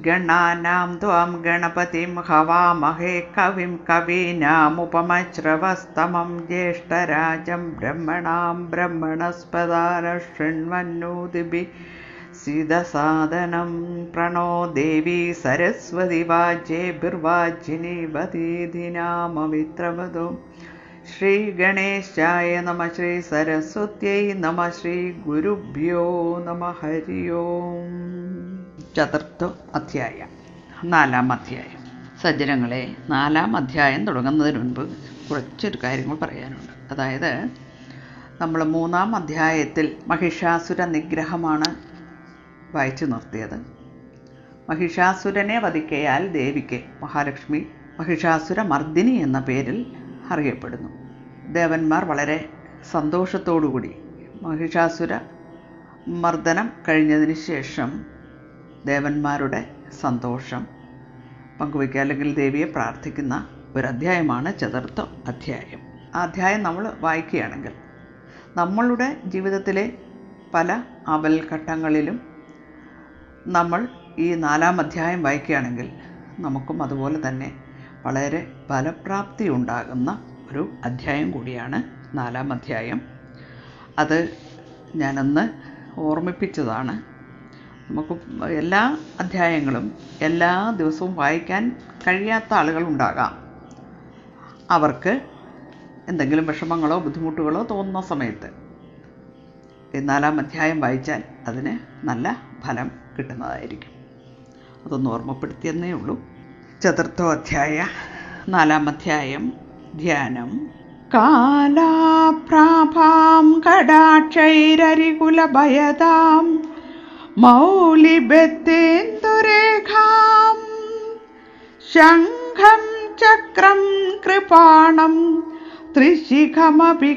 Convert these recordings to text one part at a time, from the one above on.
गणानां त्वां गणपतिं हवामहे कविं कवीनामुपमश्रवस्तमं ज्येष्ठराजं ब्रह्मणां ब्रह्मणस्पदारः शृण्वन्नोदिभिः सीदसादनं प्रणो देवी सरस्वती वाज्येभिर्वाजिनीवतीधिनामवित्रवधू ശ്രീഗണേശായ നമ ശ്രീ സരസ്വത്യൈ നമ ശ്രീ ഗുരുഭ്യോ നമ ഹരി ഓം ചതുർത്ഥ അധ്യായം നാലാം അധ്യായം സജ്ജനങ്ങളെ നാലാം അധ്യായം തുടങ്ങുന്നതിന് മുൻപ് കുറച്ചൊരു കാര്യങ്ങൾ പറയാനുണ്ട് അതായത് നമ്മൾ മൂന്നാം അധ്യായത്തിൽ മഹിഷാസുര നിഗ്രഹമാണ് വായിച്ചു നിർത്തിയത് മഹിഷാസുരനെ വധിക്കയാൽ ദേവിക്ക് മഹാലക്ഷ്മി മഹിഷാസുര മർദിനി എന്ന പേരിൽ അറിയപ്പെടുന്നു ദേവന്മാർ വളരെ സന്തോഷത്തോടുകൂടി മഹിഷാസുര മർദ്ദനം കഴിഞ്ഞതിന് ശേഷം ദേവന്മാരുടെ സന്തോഷം പങ്കുവയ്ക്കുക അല്ലെങ്കിൽ ദേവിയെ പ്രാർത്ഥിക്കുന്ന ഒരു അധ്യായമാണ് ചതുർത്ഥ അധ്യായം ആ അധ്യായം നമ്മൾ വായിക്കുകയാണെങ്കിൽ നമ്മളുടെ ജീവിതത്തിലെ പല അവൽഘട്ടങ്ങളിലും നമ്മൾ ഈ നാലാം അധ്യായം വായിക്കുകയാണെങ്കിൽ നമുക്കും അതുപോലെ തന്നെ വളരെ ഫലപ്രാപ്തി ഉണ്ടാകുന്ന ഒരു അധ്യായം കൂടിയാണ് നാലാം അധ്യായം അത് ഞാനന്ന് ഓർമ്മിപ്പിച്ചതാണ് നമുക്ക് എല്ലാ അധ്യായങ്ങളും എല്ലാ ദിവസവും വായിക്കാൻ കഴിയാത്ത ആളുകളുണ്ടാകാം അവർക്ക് എന്തെങ്കിലും വിഷമങ്ങളോ ബുദ്ധിമുട്ടുകളോ തോന്നുന്ന സമയത്ത് ഈ നാലാം അധ്യായം വായിച്ചാൽ അതിന് നല്ല ഫലം കിട്ടുന്നതായിരിക്കും അതൊന്ന് ഓർമ്മപ്പെടുത്തിയെന്നേ ഉള്ളൂ ചതുർത്ഥോധ്യായ നാലാം അധ്യായം ധ്യാനം കാലാപ്രാഭാം കടാക്ഷൈരരികുലഭയതാം മൗലിബത്തേന്ദുരേഖാം ശംഖം ചക്രം കൃപാണം ത്രിശിഖമപി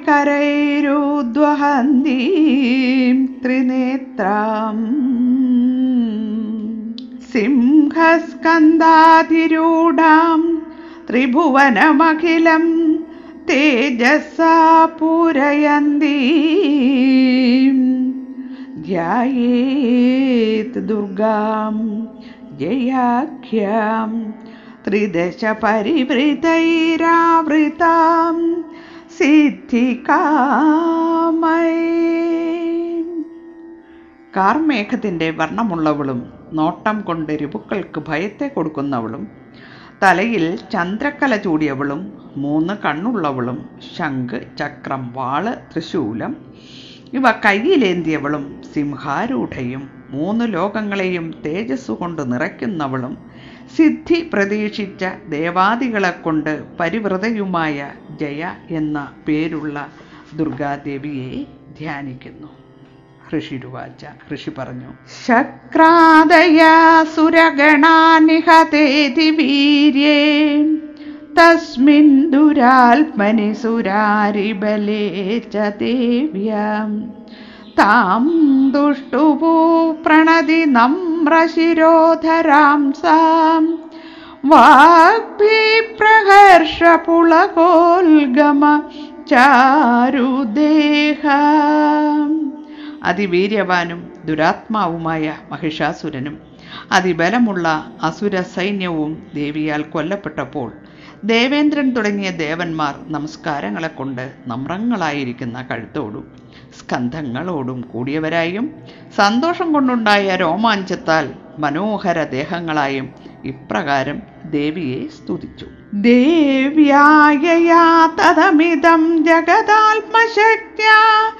കരൈരുദ്വഹന്തീം ത്രിനേത്രാം സിംഹസ്കന്ധാതിരൂഢാം ത്രിഭുവനമഖിലം തേജസാ പൂരയന്തി ധ്യായേത് ദുർഗാം ജയാഖ്യാം ത്രിദശ പരിവൃതൈരാവൃതാം സിദ്ധികാമൈ കാർമേഘത്തിൻ്റെ വർണ്ണമുള്ളവളും നോട്ടം കൊണ്ട് രിപുക്കൾക്ക് ഭയത്തെ കൊടുക്കുന്നവളും തലയിൽ ചന്ദ്രക്കല ചൂടിയവളും മൂന്ന് കണ്ണുള്ളവളും ശംഖ് ചക്രം വാള് തൃശൂലം ഇവ കയ്യിലേന്തിയവളും സിംഹാരൂഢയും മൂന്ന് ലോകങ്ങളെയും തേജസ്സു കൊണ്ട് നിറയ്ക്കുന്നവളും സിദ്ധി പ്രതീക്ഷിച്ച ദേവാദികളെ കൊണ്ട് പരിവൃതയുമായ ജയ എന്ന പേരുള്ള ദുർഗാദേവിയെ ധ്യാനിക്കുന്നു ഋഷിരുവാച ഋഷി പറഞ്ഞു ശക്രാദയാ സുരഗണാനിഹതേതി വീര്യേ തസ്മിൻ ദുരാത്മനി സുരാരിബലേ ച ദേവ്യാം താം ദുഷ്ടുപൂ പ്രണതി നമ്രശിരോധരാം സാം വാഗ്ഭിപ്രഹർഷപുളകോൽഗമ ചാരുദേഹം അതിവീര്യവാനും ദുരാത്മാവുമായ മഹിഷാസുരനും അതിബലമുള്ള അസുര സൈന്യവും ദേവിയാൽ കൊല്ലപ്പെട്ടപ്പോൾ ദേവേന്ദ്രൻ തുടങ്ങിയ ദേവന്മാർ നമസ്കാരങ്ങളെ കൊണ്ട് നമ്രങ്ങളായിരിക്കുന്ന കഴുത്തോടും സ്കന്ധങ്ങളോടും കൂടിയവരായും സന്തോഷം കൊണ്ടുണ്ടായ രോമാഞ്ചത്താൽ മനോഹര ദേഹങ്ങളായും ഇപ്രകാരം ദേവിയെ സ്തുതിച്ചു ദേവ്യായയാ തതമിതം ജഗതാത്മശക്ത്യാ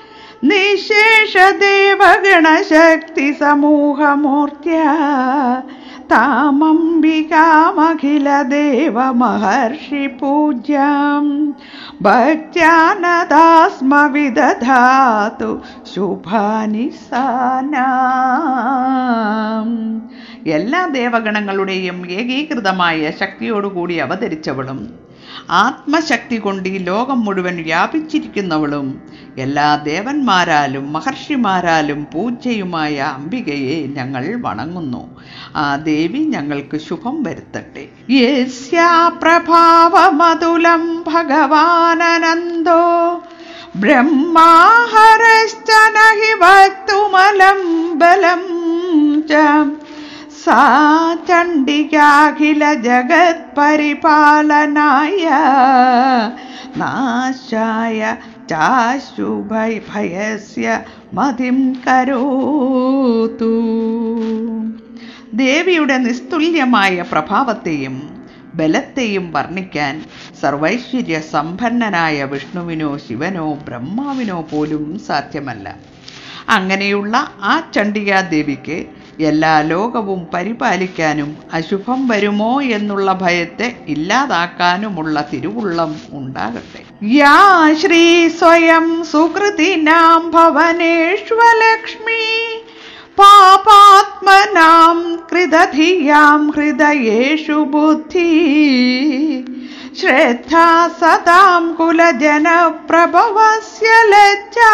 നിശേഷദേവഗണശക്തി സമൂഹമൂർത്തിയ താമംബികാമഖിലദേവമഹർഷി പൂജ്യം ഭക്ത്യാനദാസ്മ വിദധാതു ശുഭാനി സാനാം എല്ലാ ദേവഗണങ്ങളുടെയും ഏകീകൃതമായ ശക്തിയോടുകൂടി അവതരിച്ചവളും ആത്മശക്തി കൊണ്ട് ഈ ലോകം മുഴുവൻ വ്യാപിച്ചിരിക്കുന്നവളും എല്ലാ ദേവന്മാരാലും മഹർഷിമാരാലും പൂജ്യയുമായ അംബികയെ ഞങ്ങൾ വണങ്ങുന്നു ആ ദേവി ഞങ്ങൾക്ക് ശുഭം വരുത്തട്ടെ യസ്യാപ്രഭാവമതുലം ഭഗവാനനന്ദോ ബ്രഹ്മാഹരശ്ച നഹി വക്തുമലം ബലം ച സാ ചണ്ഡികാഖില ജഗത് പരിപാലനായ നാശായ ചാശുഭൈ ഭയസ്യ മതിം കരോതു ദേവിയുടെ നിസ്തുല്യമായ പ്രഭാവത്തെയും ബലത്തെയും വർണ്ണിക്കാൻ സർവൈശ്വര്യ സമ്പന്നനായ വിഷ്ണുവിനോ ശിവനോ ബ്രഹ്മാവിനോ പോലും സാധ്യമല്ല അങ്ങനെയുള്ള ആ ചണ്ഡികാദേവിക്ക് എല്ലാ ലോകവും പരിപാലിക്കാനും അശുഭം വരുമോ എന്നുള്ള ഭയത്തെ ഇല്ലാതാക്കാനുമുള്ള തിരുവുള്ളം ഉണ്ടാകട്ടെ യാ ശ്രീ സ്വയം സുകൃതിനാം ഭവനേഷ്വലക്ഷ്മി പാപാത്മനാം കൃതധിയാം ഹൃദയേഷു ബുദ്ധി ശ്രദ്ധാ സദാം കുലജനപ്രഭവസ്യ ലജ്ജാ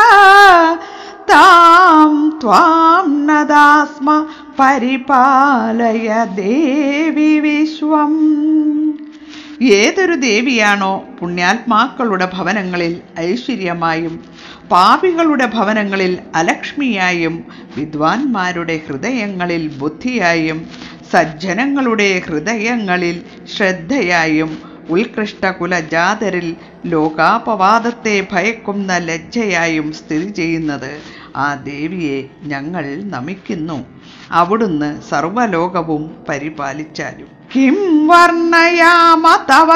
താം ത്വാം നദാസ്മ പരിപാലയ ദേവി വിശ്വം ഏതൊരു ദേവിയാണോ പുണ്യാത്മാക്കളുടെ ഭവനങ്ങളിൽ ഐശ്വര്യമായും പാപികളുടെ ഭവനങ്ങളിൽ അലക്ഷ്മിയായും വിദ്വാൻമാരുടെ ഹൃദയങ്ങളിൽ ബുദ്ധിയായും സജ്ജനങ്ങളുടെ ഹൃദയങ്ങളിൽ ശ്രദ്ധയായും ഉത്കൃഷ്ട കുലജാതരിൽ ലോകാപവാദത്തെ ഭയക്കുന്ന ലജ്ജയായും സ്ഥിതി ചെയ്യുന്നത് ആ ദേവിയെ ഞങ്ങൾ നമിക്കുന്നു അവിടുന്ന് സർവലോകവും പരിപാലിച്ചാലും കിം വർണ്ണയാമ തവ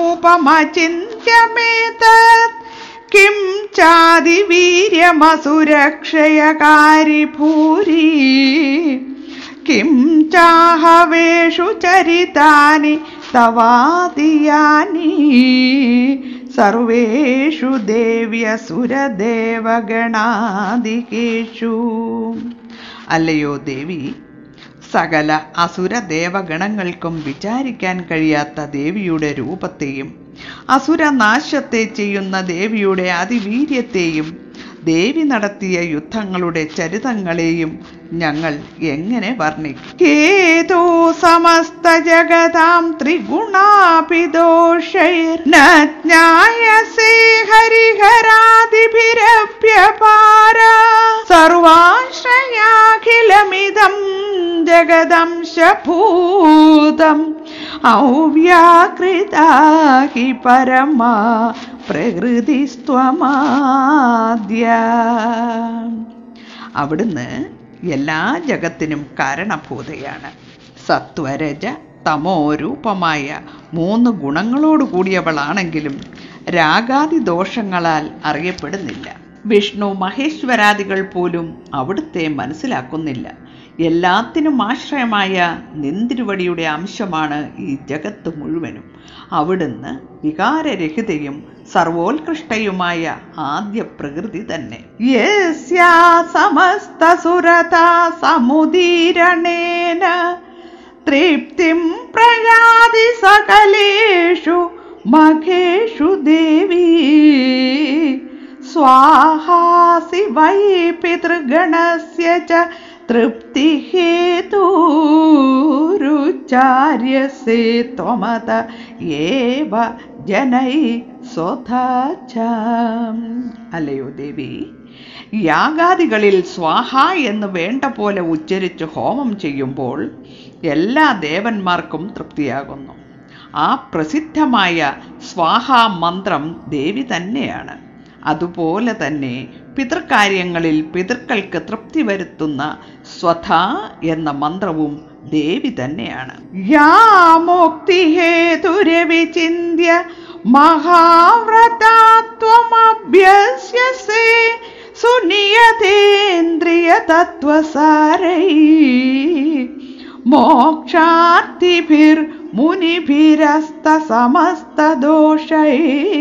രൂപമചിന്യമേതത് കിം ചാതിവീര്യമസുരക്ഷയകാരി ഭൂരി കിം ചാഹവേഷു ചരിതാനി തവാദിയാനി സർവേഷു ദേവ്യസുരദേവഗണാദികേഷു അല്ലയോ ദേവി സകല അസുര ദേവഗണങ്ങൾക്കും വിചാരിക്കാൻ കഴിയാത്ത ദേവിയുടെ രൂപത്തെയും അസുരനാശത്തെ ചെയ്യുന്ന ദേവിയുടെ അതിവീര്യത്തെയും ദേവി നടത്തിയ യുദ്ധങ്ങളുടെ ചരിതങ്ങളെയും ഞങ്ങൾ എങ്ങനെ വർണ്ണിക്കും കേതോ സമസ്ത ജഗതാം ത്രിഗുണാപിദോഷൈർജ്ഞായസേ ഹരിഹരാദിഭിരഭ്യപാര സർവാശ്രയാഖിലമിതം ജഗദംശഭൂതം ഔവ്യാകൃതാഹി പരമാ പ്രകൃതിസ്ത്വമാദ്യ അവിടുന്ന് എല്ലാ ജഗത്തിനും കാരണഭൂതയാണ് സത്വരജ തമോ രൂപമായ മൂന്ന് ഗുണങ്ങളോട് കൂടിയവളാണെങ്കിലും രാഗാദി ദോഷങ്ങളാൽ അറിയപ്പെടുന്നില്ല വിഷ്ണു മഹേശ്വരാദികൾ പോലും അവിടുത്തെ മനസ്സിലാക്കുന്നില്ല എല്ലാത്തിനും ആശ്രയമായ നിന്തിരുവടിയുടെ അംശമാണ് ഈ ജഗത്ത് മുഴുവനും അവിടുന്ന് വികാരരഹിതയും സർവോത്കൃഷ്ടയുമായ ആദ്യ പ്രകൃതി തന്നെ യസ്യാ സമസ്ത സുരതാ സമുദീരണേന തൃപ്തിം പ്രയാതി സകലേഷു മഖേഷു ദേവി സ്വാഹാസി വൈ പിതൃഗണസ്യ ച തൃപ്തിഹേതുരുച്ചാര്യസേ ത്വമത ഏവ ജനൈ സ്വധാചാം അല്ലയോ ദേവി യാഗാദികളിൽ സ്വാഹ എന്ന് വേണ്ട പോലെ ഉച്ചരിച്ച് ഹോമം ചെയ്യുമ്പോൾ എല്ലാ ദേവന്മാർക്കും തൃപ്തിയാകുന്നു ആ പ്രസിദ്ധമായ സ്വാഹ മന്ത്രം ദേവി തന്നെയാണ് അതുപോലെ തന്നെ പിതൃകാര്യങ്ങളിൽ പിതൃക്കൾക്ക് തൃപ്തി വരുത്തുന്ന സ്വധ എന്ന മന്ത്രവും ദേവി തന്നെയാണ് യാ മുക്തിഹേതുരവിചിന്യ മഹാവ്രതാത്വമഭ്യസ്യസേ സുനിയതേന്ദ്രിയ തത്വസാരൈ മോക്ഷാർത്ഥിഭിർ മുനിഭിരസ്ത സമസ്തദോഷൈ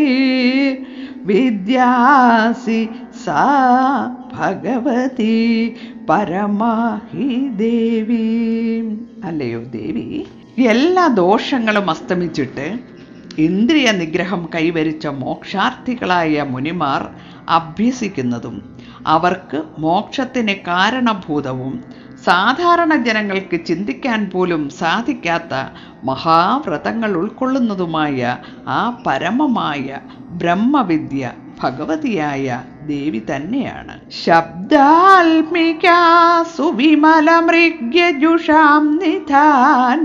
വിദ്യാസി സാ ഭഗവതി പരമാഹി ദേവി അല്ലയോ ദേവി എല്ലാ ദോഷങ്ങളും അസ്തമിച്ചിട്ട് ഇന്ദ്രിയ നിഗ്രഹം കൈവരിച്ച മോക്ഷാർത്ഥികളായ മുനിമാർ അഭ്യസിക്കുന്നതും അവർക്ക് മോക്ഷത്തിന് കാരണഭൂതവും സാധാരണ ജനങ്ങൾക്ക് ചിന്തിക്കാൻ പോലും സാധിക്കാത്ത മഹാവ്രതങ്ങൾ ഉൾക്കൊള്ളുന്നതുമായ ആ പരമമായ ബ്രഹ്മവിദ്യ ഭഗവതിയായ ദേവി തന്നെയാണ് ശബ്ദാത്മിക സുവിമല മൃഗ്യജുഷാം നിധാന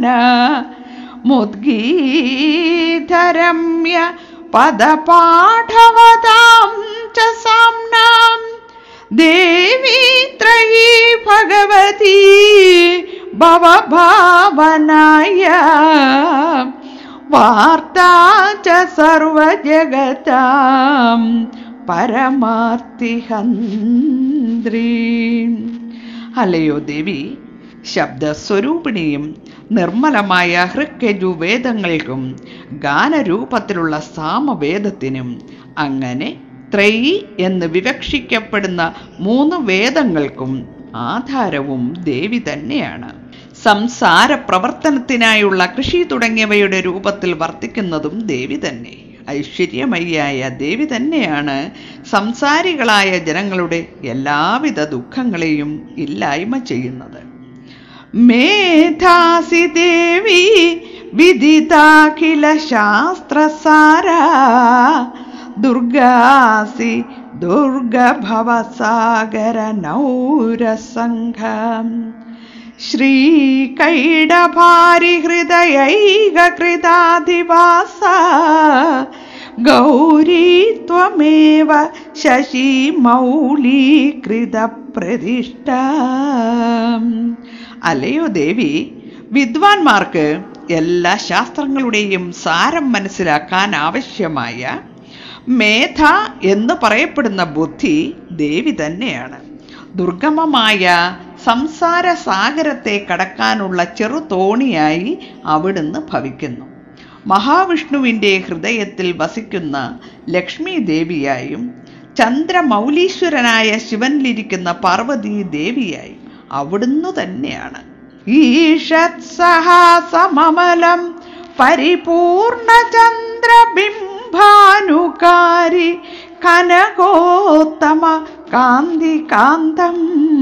മുദ്ഗീധരമ്യ പദപാഠവതാം ച സാംനാം ദേവി ത്രയീ ഭഗവതി ഭവഭാവനായ വാർത്താ ച സർവജഗതാം പരമാർത്തിഹന്ത്രി അല്ലയോ ദേവി ശബ്ദസ്വരൂപിണിയും നിർമ്മലമായ ഹൃക്കജു വേദങ്ങൾക്കും ഗാനരൂപത്തിലുള്ള സാമവേദത്തിനും അങ്ങനെ ത്രയി എന്ന് വിവക്ഷിക്കപ്പെടുന്ന മൂന്ന് വേദങ്ങൾക്കും ആധാരവും ദേവി തന്നെയാണ് സംസാര പ്രവർത്തനത്തിനായുള്ള കൃഷി തുടങ്ങിയവയുടെ രൂപത്തിൽ വർത്തിക്കുന്നതും ദേവി തന്നെ ഐശ്വര്യമയ്യായ ദേവി തന്നെയാണ് സംസാരികളായ ജനങ്ങളുടെ എല്ലാവിധ ദുഃഖങ്ങളെയും ഇല്ലായ്മ ചെയ്യുന്നത് മേധാസി ദേവി വിദിതാഖില ശാസ്ത്രസാര ദുർഗാസി ദുർഗഭവസാഗര നൗരസംഘം ശ്രീകൈഡഭാരിഹൃദയൈകൃതാധിവാസ ഗൗരീ ത്വമേവ ശശി മൗലീകൃത പ്രതിഷ്ഠ അല്ലയോ ദേവി വിദ്വാൻമാർക്ക് എല്ലാ ശാസ്ത്രങ്ങളുടെയും സാരം മനസ്സിലാക്കാൻ ആവശ്യമായ മേധ എന്ന് പറയപ്പെടുന്ന ബുദ്ധി ദേവി തന്നെയാണ് ദുർഗമമായ സംസാര സാഗരത്തെ കടക്കാനുള്ള ചെറുതോണിയായി അവിടുന്ന് ഭവിക്കുന്നു മഹാവിഷ്ണുവിൻ്റെ ഹൃദയത്തിൽ വസിക്കുന്ന ലക്ഷ്മി ദേവിയായും ചന്ദ്രമൗലീശ്വരനായ ശിവനിലിരിക്കുന്ന പാർവതി ദേവിയായും അവിടുന്ന് തന്നെയാണ് ഈഷത് സഹാസമമലം പരിപൂർണ ചന്ദ്രബിംബാനുകാരി കനകോത്തമ കാന്തി കാന്തം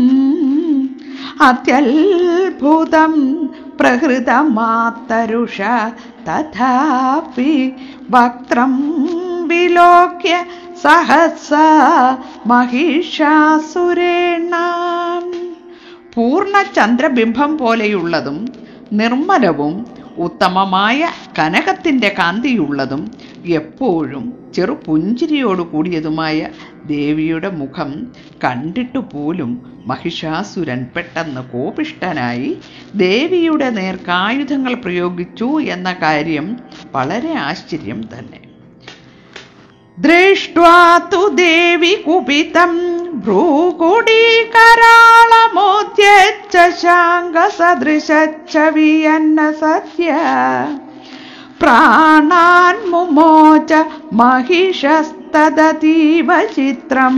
അത്യത്ഭുതം പ്രഹൃതമാത്തരുഷ തഥാപി വക്രം വിലോക്യ സഹസ മഹിഷാസുരേണ പൂർണ്ണ ചന്ദ്രബിംബം പോലെയുള്ളതും നിർമ്മലവും ഉത്തമമായ കനകത്തിൻ്റെ കാന്തിയുള്ളതും എപ്പോഴും ചെറു പുഞ്ചിരിയോട് കൂടിയതുമായ ദേവിയുടെ മുഖം കണ്ടിട്ടു പോലും മഹിഷാസുരൻ പെട്ടെന്ന് കോപിഷ്ടനായി ദേവിയുടെ നേർക്കായുധങ്ങൾ പ്രയോഗിച്ചു എന്ന കാര്യം വളരെ ആശ്ചര്യം തന്നെ ദൃഷ്ട്വാ തു ദേവി കുപിതം ഭ്രൂകുടീകരാളമോദ്യച്ച ശാങ്കസദൃശച്ഛവിയന്ന സത്യ പ്രാണാൻ മുമോച महिषस्तदतीव ചിത്രം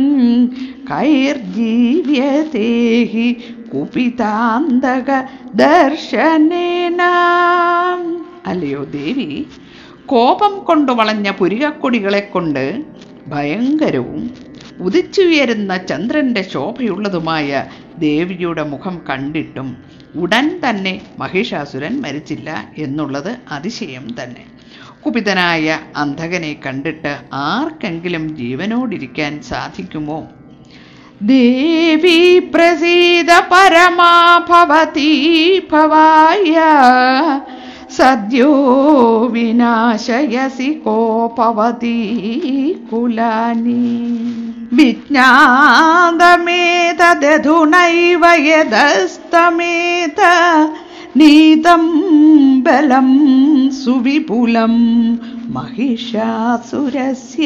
കൈർജീവ്യത്തെ ഹി കുപിതാന്തക ദർശനേന അല്ലയോ ദേവി കോപം കൊണ്ട് വളഞ്ഞ പുരികക്കൊടികളെ കൊണ്ട് ഭയങ്കരവും ഉദിച്ചുയരുന്ന ചന്ദ്രന്റെ ശോഭയുള്ളതുമായ ദേവിയുടെ മുഖം കണ്ടിട്ടും ഉടൻ തന്നെ മഹിഷാസുരൻ മരിച്ചില്ല എന്നുള്ളത് അതിശയം തന്നെ കുപിതനായ അന്ധകനെ കണ്ടിട്ട് ആർക്കെങ്കിലും ജീവനോടിരിക്കാൻ സാധിക്കുമോ ദേവി പ്രസീത പരമാ ഭവതി ഭവായ സദ്യോ വിനാശയസി കോപവതി കുലാനി വിജ്ഞാതമേതദധുനൈവ യദസ്തമേത നീതം ബലം സുവിപുലം മഹിഷാസുരസ്യ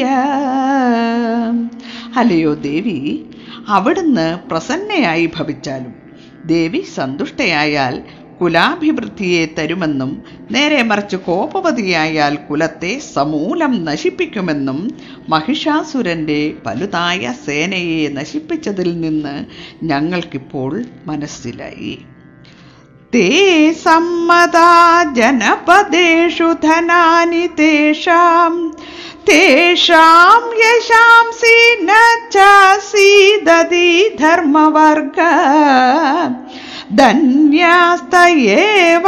അല്ലയോ ദേവി അവിടുന്ന് പ്രസന്നയായി ഭവിച്ചാലും ദേവി സന്തുഷ്ടയായാൽ കുലാഭിവൃദ്ധിയെ തരുമെന്നും നേരെ മറിച്ച് കോപവതിയായാൽ കുലത്തെ സമൂലം നശിപ്പിക്കുമെന്നും മഹിഷാസുരന്റെ വലുതായ സേനയെ നശിപ്പിച്ചതിൽ നിന്ന് ഞങ്ങൾക്കിപ്പോൾ മനസ്സിലായി ते सम्मदा जनपदेषु धनानि तेषां तेषां यशांसि न चासीदधि धर्मवर्ग धन्यास्त एव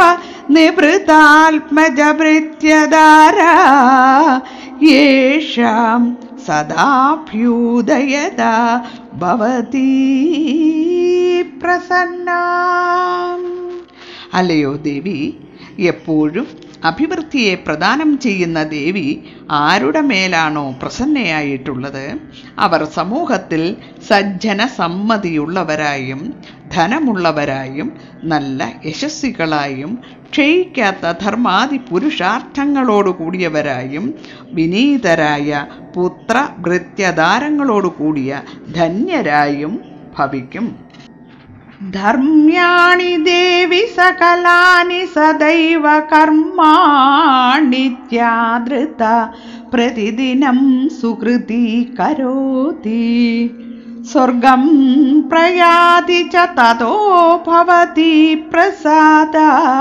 निवृतात्मजभृत्यदारा येषां സദാഭ്യുദയത ഭവതി പ്രസന്ന അല്ലയോ ദേവി എപ്പോഴും അഭിവൃദ്ധിയെ പ്രദാനം ചെയ്യുന്ന ദേവി ആരുടെ മേലാണോ പ്രസന്നയായിട്ടുള്ളത് അവർ സമൂഹത്തിൽ സജ്ജന സമ്മതിയുള്ളവരായും ധനമുള്ളവരായും നല്ല യശസ്വികളായും ക്ഷയിക്കാത്ത ധർമാദി പുരുഷാർത്ഥങ്ങളോട് കൂടിയവരായും വിനീതരായ പുത്ര ഭൃത്യധാരങ്ങളോട് കൂടിയ ധന്യരായും ഭവിക്കും ധർമ്മ്യാണി ദേവി സകലാനി സദൈവ കർമാണിത്യാദൃത പ്രതിദിനം സുഹൃതി കരോതി സ്വർഗം പ്രയാതി ച തതോ ഭവതി പ്രസാദ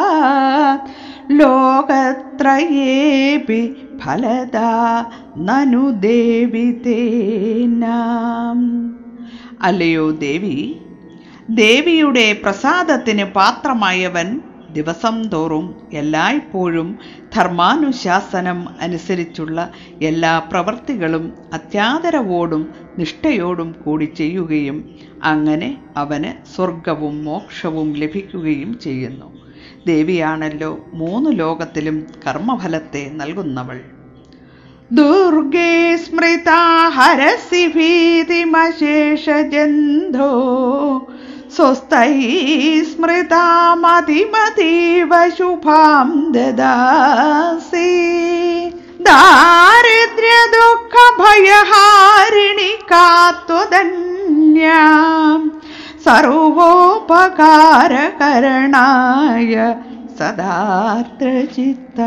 ലോകത്രയേപി ഫലദ നനു ദേവി തേനാം അല്ലയോ ദേവി ദേവിയുടെ പ്രസാദത്തിന് പാത്രമായവൻ ദിവസം തോറും എല്ലായ്പ്പോഴും ധർമാനുശാസനം അനുസരിച്ചുള്ള എല്ലാ പ്രവൃത്തികളും അത്യാദരവോടും നിഷ്ഠയോടും കൂടി ചെയ്യുകയും അങ്ങനെ അവന് സ്വർഗവും മോക്ഷവും ലഭിക്കുകയും ചെയ്യുന്നു ദേവിയാണല്ലോ മൂന്ന് ലോകത്തിലും കർമ്മഫലത്തെ നൽകുന്നവൾ ദുർഗേ സ്മൃതാ ഹരസി ഭീതിമശേഷജന്ധോ സ്വസ്ഥൈ സ്മൃതാമതിമതീവ ശുഭാം ദദാസി ദാരിദ്ര്യ ദുഃഖ ഭയഹാരിണി കാത്വതന്യാം സർവോപകാരകരണായ സദാർദ്രചിത്ത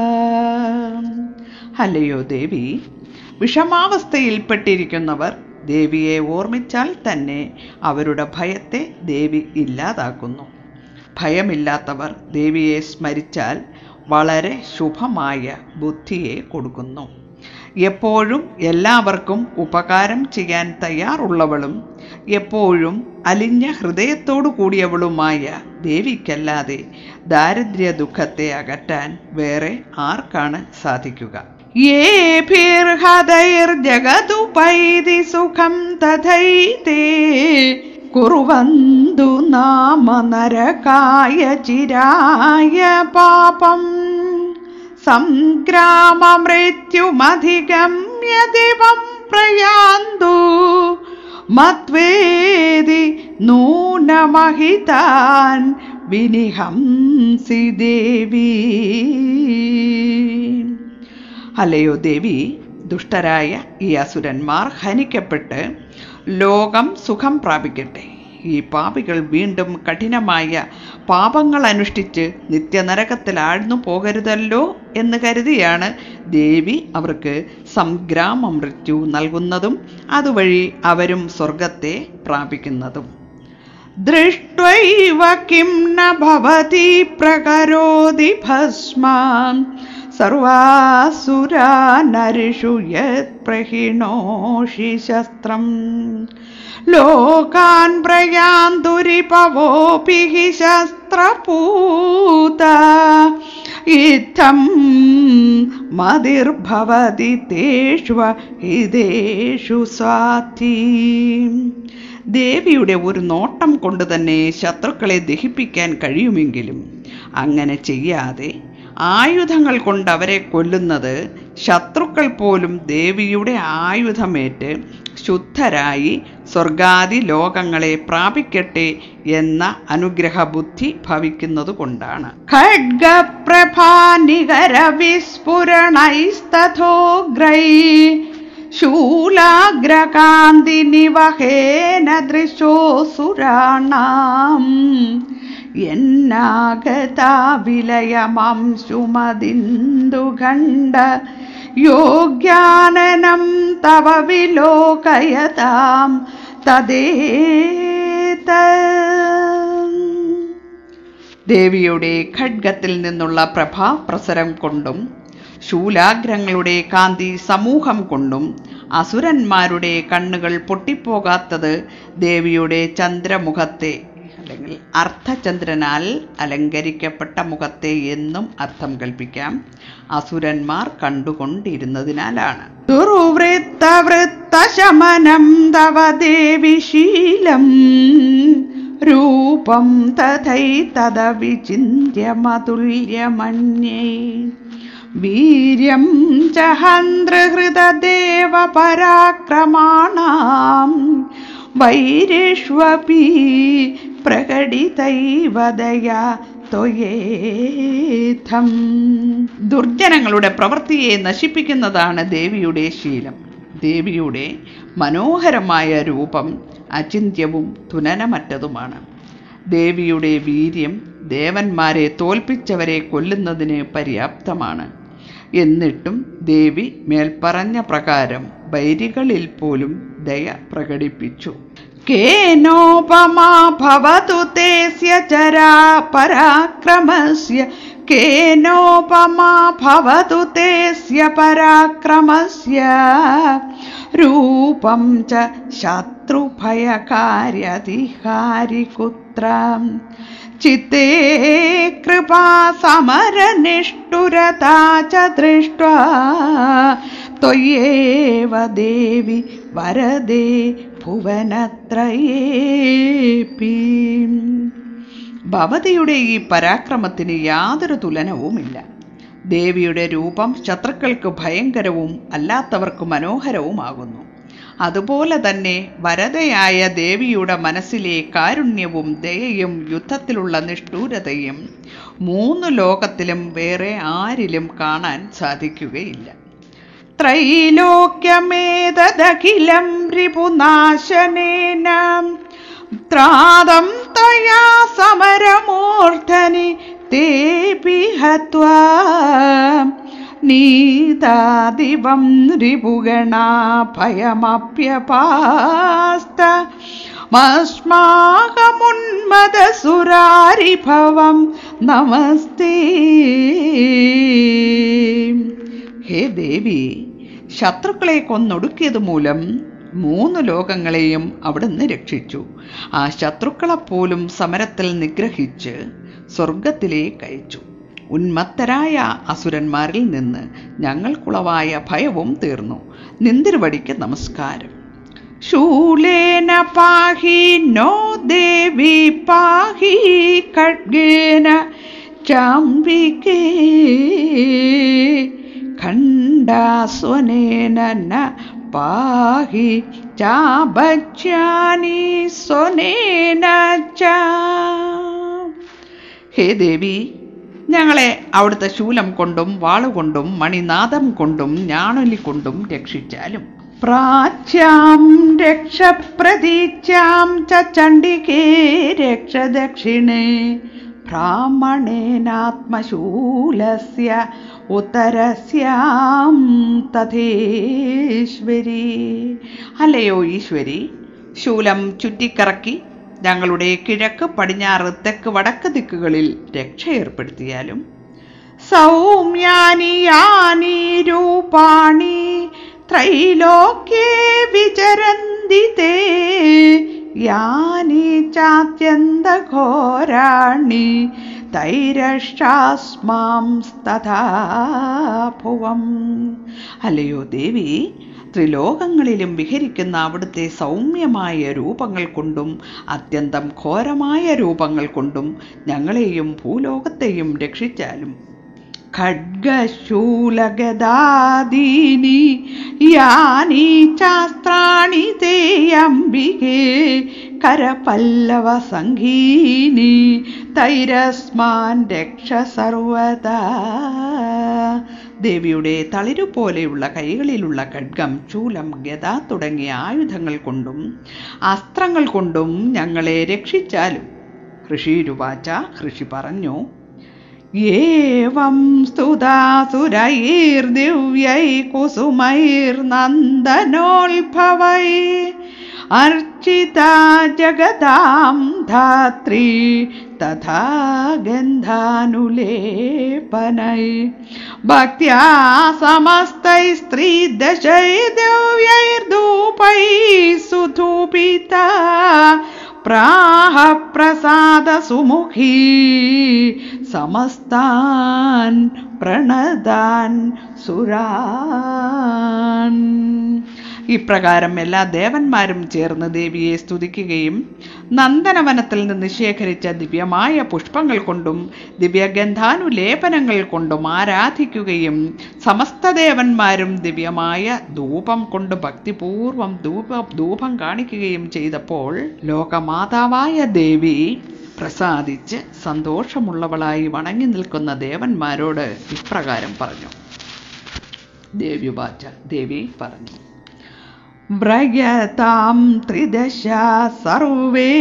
അല്ലയോ ദേവി വിഷമാവസ്ഥയിൽപ്പെട്ടിരിക്കുന്നവർ ദേവിയെ ഓർമ്മിച്ചാൽ തന്നെ അവരുടെ ഭയത്തെ ദേവി ഇല്ലാതാക്കുന്നു ഭയമില്ലാത്തവർ ദേവിയെ സ്മരിച്ചാൽ വളരെ ശുഭമായ ബുദ്ധിയെ കൊടുക്കുന്നു എപ്പോഴും എല്ലാവർക്കും ഉപകാരം ചെയ്യാൻ തയ്യാറുള്ളവളും എപ്പോഴും അലിഞ്ഞ ഹൃദയത്തോടു കൂടിയവളുമായ ദേവിക്കല്ലാതെ ദാരിദ്ര്യ ദുഃഖത്തെ അകറ്റാൻ വേറെ ആർക്കാണ് സാധിക്കുക യേഭിർഹതൈർജഗതുപൈതി സുഖം തഥൈതേ കുറുവന്തു നാമ നരകായ ചിരായ പാപം സംഗ്രാമമൃത്യുമധിഗമ്യ ദിവം പ്രയാന്തു മത്വേദി നൂനമഹിതാൻ വിനിഹംസി ദേവി അല്ലയോ ദേവി ദുഷ്ടരായ ഈ അസുരന്മാർ ഹനിക്കപ്പെട്ട് ലോകം സുഖം പ്രാപിക്കട്ടെ ഈ പാപികൾ വീണ്ടും കഠിനമായ പാപങ്ങൾ അനുഷ്ഠിച്ച് നിത്യനരകത്തിൽ ആഴ്ന്നു പോകരുതല്ലോ എന്ന് കരുതിയാണ് ദേവി അവർക്ക് സംഗ്രാമ മൃത്യു നൽകുന്നതും അതുവഴി അവരും സ്വർഗത്തെ പ്രാപിക്കുന്നതും ദൃഷ്ട്വൈവ കിം ന ഭവതി പ്രകരോതി ഭസ്മാം സർവാസുരാ നരിഷു യത് പ്രഹിണോഷി ശസ്ത്രം ലോകാൻ പ്രയാന്തുരിപവോപി ഹി ശസ്ത്രപൂത ഇത്തം മതിർഭവതി തേഷ്വ ഹിതേഷു സ്വാധീ ദേവിയുടെ ഒരു നോട്ടം കൊണ്ട് തന്നെ ശത്രുക്കളെ ദഹിപ്പിക്കാൻ കഴിയുമെങ്കിലും അങ്ങനെ ചെയ്യാതെ ആയുധങ്ങൾ കൊണ്ട് അവരെ കൊല്ലുന്നത് ശത്രുക്കൾ പോലും ദേവിയുടെ ആയുധമേറ്റ് ശുദ്ധരായി സ്വർഗാദി ലോകങ്ങളെ പ്രാപിക്കട്ടെ എന്ന അനുഗ്രഹ ബുദ്ധി ഭവിക്കുന്നത് കൊണ്ടാണ് ഖഡ്ഗപ്രഭാനികര വിസ്ഫുരണൈസ്തഥോഗ്രൈ ശൂലാഗ്രകാന്തി നിവഹേന ദൃശോസുരാണാം എന്നാഗതാവിലയമംശുമതിന്ദുഖണ്ഡ യോഗ്യാനനം തവ വിലോകയതാം തദേത ദേവിയുടെ ഖഡ്ഗത്തിൽ നിന്നുള്ള പ്രഭാപ്രസരം കൊണ്ടും ശൂലാഗ്രങ്ങളുടെ കാന്തി സമൂഹം കൊണ്ടും അസുരന്മാരുടെ കണ്ണുകൾ പൊട്ടിപ്പോകാത്തത് ദേവിയുടെ ചന്ദ്രമുഖത്തെ അല്ലെങ്കിൽ അർദ്ധചന്ദ്രനാൽ അലങ്കരിക്കപ്പെട്ട മുഖത്തെ എന്നും അർത്ഥം കൽപ്പിക്കാം അസുരന്മാർ കണ്ടുകൊണ്ടിരുന്നതിനാലാണ് ദുർവൃത്തവൃത്തശമനം തവ ദേവി ശീലം രൂപം തഥൈതദ വിചിന്യമതുല്യമന്യേ വീര്യം ച ഹന്ത്രഹൃതദേവപരാക്രമാണാം വൈരേഷ്വപി പ്രകടിതൈവ ദയാ ത്വയേഥം ദുർജനങ്ങളുടെ പ്രവൃത്തിയെ നശിപ്പിക്കുന്നതാണ് ദേവിയുടെ ശീലം ദേവിയുടെ മനോഹരമായ രൂപം അചിന്ത്യവും തുലനമറ്റതുമാണ് ദേവിയുടെ വീര്യം ദേവന്മാരെ തോൽപ്പിച്ചവരെ കൊല്ലുന്നതിന് പര്യാപ്തമാണ് എന്നിട്ടും ദേവി മേൽപ്പറഞ്ഞ പ്രകാരം വൈരികളിൽ പോലും ദയ പ്രകടിപ്പിച്ചു കേനോപമാ ഭവതു തേസ്യ ചരാ പരാക്രമസ്യ കേനോപമാ ഭവതു തേസ്യ പരാക്രമസ്യ രൂപം ച ശത്രുഭയകാര്യധികാരി കുത്ര ചിത്തേ കൃപാ സമരനിഷ്ഠുരതാ ച ദൃഷ്ട്വാ ത്വയേവ ദേവി വരദേ ഭുവനത്രയേപി ഭവതിയുടെ ഈ പരാക്രമത്തിന് യാതൊരു തുലനവുമില്ല ദേവിയുടെ രൂപം ശത്രുക്കൾക്ക് ഭയങ്കരവും അല്ലാത്തവർക്ക് മനോഹരവുമാകുന്നു അതുപോലെ തന്നെ വരതയായ ദേവിയുടെ മനസ്സിലെ കാരുണ്യവും ദയയും യുദ്ധത്തിലുള്ള നിഷ്ഠൂരതയും മൂന്ന് ലോകത്തിലും വേറെ ആരിലും കാണാൻ സാധിക്കുകയില്ല ത്രൈലോക്യമേതദഖിലം റിപുനാശനേന ത്രാതം തയാ സമരമൂർധനി തേപി ഹത്വാ നീതാദിവം റിപുഗണാ ഭയമപ്യപാസ്ത മസ്മാകമുന്മദസുരാരിഭവം നമസ്തേ ഹേ ദേവി ശത്രുക്കളെ കൊന്നൊടുക്കിയത് മൂലം മൂന്ന് ലോകങ്ങളെയും അവിടുന്ന് രക്ഷിച്ചു ആ ശത്രുക്കളെപ്പോലും സമരത്തിൽ നിഗ്രഹിച്ച് സ്വർഗത്തിലേക്ക് അയച്ചു ഉന്മത്തരായ അസുരന്മാരിൽ നിന്ന് ഞങ്ങൾക്കുളവായ ഭയവും തീർന്നു നിന്തിരുവടിക്ക് നമസ്കാരം ശൂലേന പാഹി നോ ദേവി പാഹി ഖഡ്ഗേന ചാംബികേ ഖണ്ഡാസ്വനേന ന പാഹി ചാബച്യാനി സ്വനേന ച ഹേ ദേവി ഞങ്ങളെ അവിടുത്തെ ശൂലം കൊണ്ടും വാളുകൊണ്ടും മണിനാദം കൊണ്ടും ഞാണൊലി കൊണ്ടും രക്ഷിച്ചാലും പ്രാച്യാം രക്ഷപ്രതീച്യാം ച ചണ്ഡികേ രക്ഷ ദക്ഷിണേ ബ്രാഹ്മണേനാത്മശൂലസ്യ ഉത്തരസ്യാം തഥേശ്വരി അല്ലയോ ഈശ്വരി ശൂലം ചുറ്റിക്കറക്കി ഞങ്ങളുടെ കിഴക്ക് പടിഞ്ഞാറ് തെക്ക് വടക്ക് ദിക്കുകളിൽ രക്ഷ ഏർപ്പെടുത്തിയാലും സൗമ്യാനി യാനി രൂപാണി ത്രൈലോക്യേ വിചരന്തി തേ യാനി ചാത്യന്തഘോരാണി തൈരഷ്ടാസ്മാം തഥാ ഭുവം അല്ലയോ ദേവി ത്രിലോകങ്ങളിലും വിഹരിക്കുന്ന അവിടുത്തെ സൗമ്യമായ രൂപങ്ങൾ കൊണ്ടും അത്യന്തം ഘോരമായ രൂപങ്ങൾ കൊണ്ടും ഞങ്ങളെയും ഭൂലോകത്തെയും രക്ഷിച്ചാലും ഖഡ്ഗശൂലഗദാദീനി യാനി ശാസ്ത്രാണി തേ അംബികേ കരപല്ലവ സംഗീനി തൈരസ്മാൻ രക്ഷ സർവദാ ദേവിയുടെ തളിരു പോലെയുള്ള കൈകളിലുള്ള ഖഡ്ഗം ചൂലം ഗദ തുടങ്ങിയ ആയുധങ്ങൾ കൊണ്ടും അസ്ത്രങ്ങൾ കൊണ്ടും ഞങ്ങളെ രക്ഷിച്ചാലും ഋഷിരുവാച ഋഷി പറഞ്ഞു ഏവം സ്തുതാസുരൈർദിവ്യൈ കുസുമൈർനന്ദനോത്ഭവൈ अर्चिता जगदां धात्री तथा गन्धानुलेपनै भक्त्या समस्तैस्त्रीदशै दिव्यैर्धूपैः सुधूपिता പ്രാഹ പ്രസാദ സുമുഖീ സമസ്താൻ പ്രണതാൻ സുരാൻ ഇപ്രകാരം എല്ലാ ദേവന്മാരും ചേർന്ന് ദേവിയെ സ്തുതിക്കുകയും നന്ദനവനത്തിൽ നിന്ന് ശേഖരിച്ച ദിവ്യമായ പുഷ്പങ്ങൾ കൊണ്ടും ദിവ്യഗന്ധാനുലേപനങ്ങൾ കൊണ്ടും ആരാധിക്കുകയും സമസ്ത ദേവന്മാരും ദിവ്യമായ ധൂപം കൊണ്ട് ഭക്തിപൂർവം ധൂപ ധൂപം കാണിക്കുകയും ചെയ്തപ്പോൾ ലോകമാതാവായ ദേവി പ്രസാദിച്ച് സന്തോഷമുള്ളവളായി വണങ്ങി നിൽക്കുന്ന ദേവന്മാരോട് ഇപ്രകാരം പറഞ്ഞു ദേവി വാച ദേവി പറഞ്ഞു വ്രയതാം ത്രിദശ സർവേ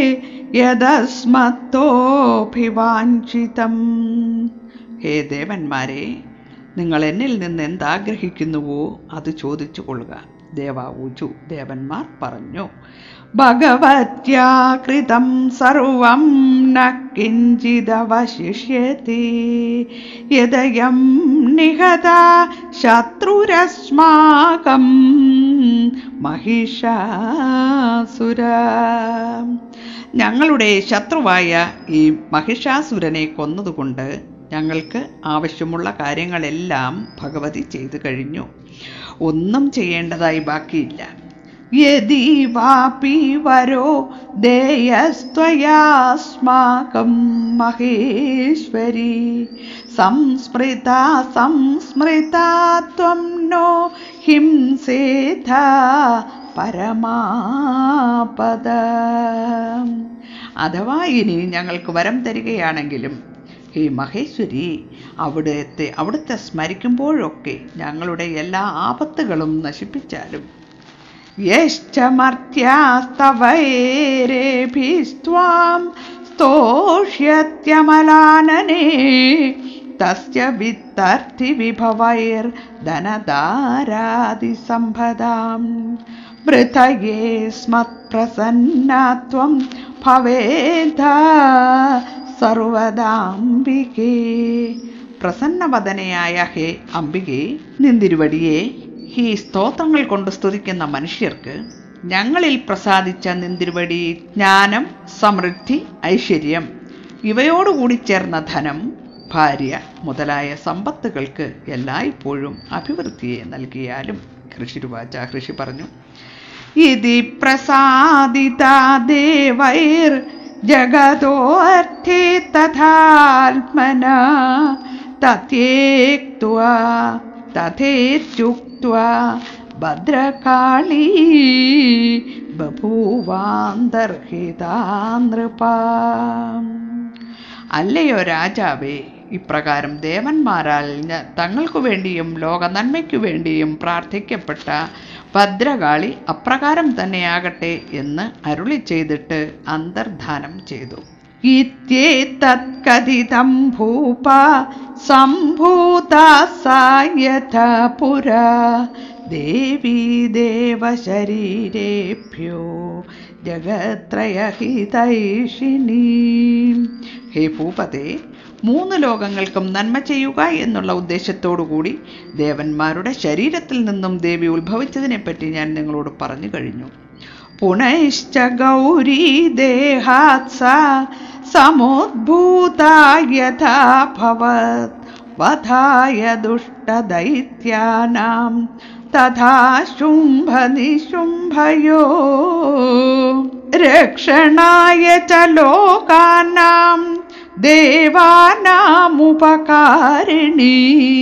യദസ്മത്തോഭിവാഞ്ചിതം ഹേ ദേവന്മാരെ നിങ്ങൾ എന്നിൽ നിന്ന് എന്താഗ്രഹിക്കുന്നുവോ അത് ചോദിച്ചു കൊള്ളുക ദേവാവൂചു ദേവന്മാർ പറഞ്ഞു ഭഗവത്യാകൃതം സർവം ന കിഞ്ചിദവശിഷ്യത്തെ യദയം നിഹത ശത്രുരസ്മാകം മഹിഷാസുര ഞങ്ങളുടെ ശത്രുവായ ഈ മഹിഷാസുരനെ കൊന്നതുകൊണ്ട് ഞങ്ങൾക്ക് ആവശ്യമുള്ള കാര്യങ്ങളെല്ലാം ഭഗവതി ചെയ്തു കഴിഞ്ഞു ഒന്നും ചെയ്യേണ്ടതായി ബാക്കിയില്ല യദി വാപി വരോ ദേയസ്ത്വയാസ്മാകം മഹേശ്വരി സംസ്മൃത സംസ്മൃത ത്വം നോ ഹിംസേഥ പരമാപദ അഥവാ ഇനി ഞങ്ങൾക്ക് വരം തരികയാണെങ്കിലും ഹേ മഹേശ്വരി അവിടുത്തെ അവിടുത്തെ സ്മരിക്കുമ്പോഴൊക്കെ ഞങ്ങളുടെ എല്ലാ ആപത്തുകളും നശിപ്പിച്ചാലും യശ്ചമർത്യാസ്തവൈരേഭിസ്ത്വാം സ്തോഷ്യത്യമലാനനെ തസ്യ വിത്തർത്ഥി വിഭവൈർ ധനധാരാദിസമ്പദാം വൃഥയേ സ്മത്പ്രസന്നാത്വം ഭവേദ സർവദാംബികേ പ്രസന്നവദനയായ ഹേ അംബികെ നിന്തിരുവടിയെ ഈ സ്തോത്രങ്ങൾ കൊണ്ട് സ്തുതിക്കുന്ന മനുഷ്യർക്ക് ഞങ്ങളിൽ പ്രസാദിച്ച നിന്തിരുവടി ജ്ഞാനം സമൃദ്ധി ഐശ്വര്യം ഇവയോടുകൂടി ചേർന്ന ധനം ഭാര്യ മുതലായ സമ്പത്തുകൾക്ക് എല്ലായ്പ്പോഴും അഭിവൃദ്ധിയെ നൽകിയാലും ഋഷിരുവാച ഋഷി പറഞ്ഞു ഇതി പ്രസാദിത ദേവൈർ ജഗതോർത്ഥേ തഥാത്മന തത്യേക്ത്വാ തഥേത്യുക്ത്വാ ഭദ്രകാളീ ബഭൂവാന്തർഹിതാ നൃപാ അല്ലയോ രാജാവേ ഇപ്രകാരം ദേവന്മാരാൽ ഞ- തങ്ങൾക്കു വേണ്ടിയും ലോക നന്മയ്ക്കു വേണ്ടിയും പ്രാർത്ഥിക്കപ്പെട്ട ഭദ്രകാളി അപ്രകാരം തന്നെയാകട്ടെ എന്ന് അരുളി ചെയ്തിട്ട് അന്തർധാനം ചെയ്തു ഇത്യേതത്കഥിതം ഭൂപ സംഭൂത സായഥ പുരാ ദേവീ ദേവശരീരേഭ്യോ ജഗത്രയഹിതൈഷിണീ ഹേ ഭൂപതേ മൂന്ന് ലോകങ്ങൾക്കും നന്മ ചെയ്യുക എന്നുള്ള ഉദ്ദേശത്തോടുകൂടി ദേവന്മാരുടെ ശരീരത്തിൽ നിന്നും ദേവി ഉത്ഭവിച്ചതിനെപ്പറ്റി ഞാൻ നിങ്ങളോട് പറഞ്ഞു കഴിഞ്ഞു പുനശ്ച ഗൗരീ ദേഹാത് സ സമുദ്ഭൂത യഥാ ഭവത് വധായ ദുഷ്ടദൈത്യാനാം തഥാ ശുംഭനിശുംഭയോ രക്ഷണായ ച ലോകാനാം ദേവാനാമുപകാരിണീ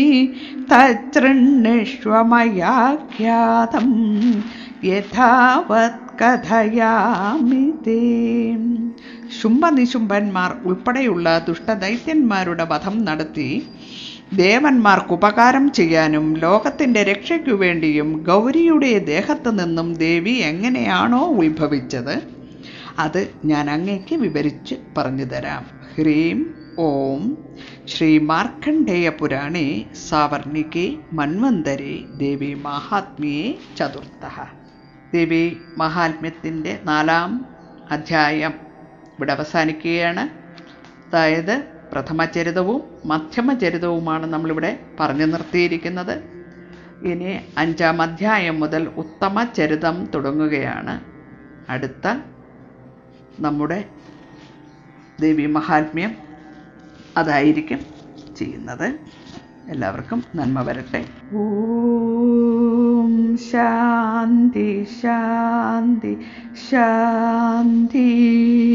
തൃണ്ണിഷ്വമയാഖ്യാതം യഥാവത് കഥയാമി തേ ശുംഭനിശുംഭന്മാർ ഉൾപ്പെടെയുള്ള ദുഷ്ടദൈത്യന്മാരുടെ വധം നടത്തി ദേവന്മാർക്ക് ഉപകാരം ചെയ്യാനും ലോകത്തിൻ്റെ രക്ഷയ്ക്കു വേണ്ടിയും ഗൗരിയുടെ ദേഹത്തു നിന്നും ദേവി എങ്ങനെയാണോ ഉത്ഭവിച്ചത് അത് ഞാൻ അങ്ങേക്ക് വിവരിച്ച് പറഞ്ഞു തരാം ഹ്രീം ഓം ശ്രീ മാർക്കണ്ഡേയ പുരാണേ സാവർണികെ മന്വന്തരെ ദേവി മാഹാത്മ്യേ ചതുർത്ഥ ദേവി മഹാത്മ്യത്തിൻ്റെ നാലാം അധ്യായം ഇവിടെ അവസാനിക്കുകയാണ് അതായത് പ്രഥമചരിതവും മധ്യമചരിതവുമാണ് നമ്മളിവിടെ പറഞ്ഞു നിർത്തിയിരിക്കുന്നത് ഇനി അഞ്ചാം അധ്യായം മുതൽ ഉത്തമ ചരിതം തുടങ്ങുകയാണ് അടുത്ത നമ്മുടെ ദേവി മഹാത്മ്യം അതായിരിക്കും ചെയ്യുന്നത് എല്ലാവർക്കും നന്മ വരട്ടെ ഓം ശാന്തി ശാന്തി ശാന്തി